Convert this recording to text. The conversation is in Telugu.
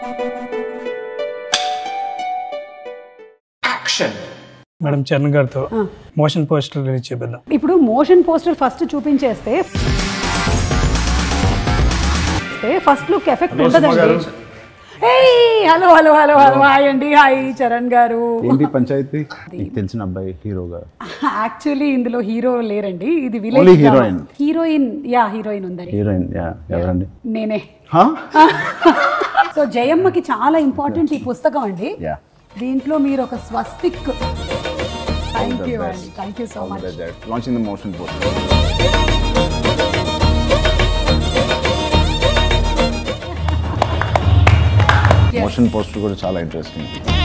మేడం చరణ్ గారితో మోషన్ పోస్టర్ రిలీజ్ చేద్దాం ఇప్పుడు మోషన్ పోస్టర్ ఫస్ట్ చూపించేస్తే ఫస్ట్ లుక్ ఎఫెక్ట్ ఉంటుందండి hello hello hello hello hi అండి హాయ్ చరణ్ గారు ఏంటి పంచాయతీ నీకు తెలిసిన అబ్బాయి హీరోగా యాక్చువల్లీ ఇందులో హీరో లేరండి ఇది Only village heroine. Heroine yeah heroine ఉందండి హీరోయిన్ యా ఎవరండి నేనే హా? సో జయమ్మకి చాలా ఇంపార్టెంట్ ఈ పుస్తకం అండి యా దీంట్లో మీరు ఒక స్వస్తిక్ థ్యాంక్ యూ అండి thank you so much launching the motion poster motion poster కూడా చాలా ఇంట్రెస్టింగ్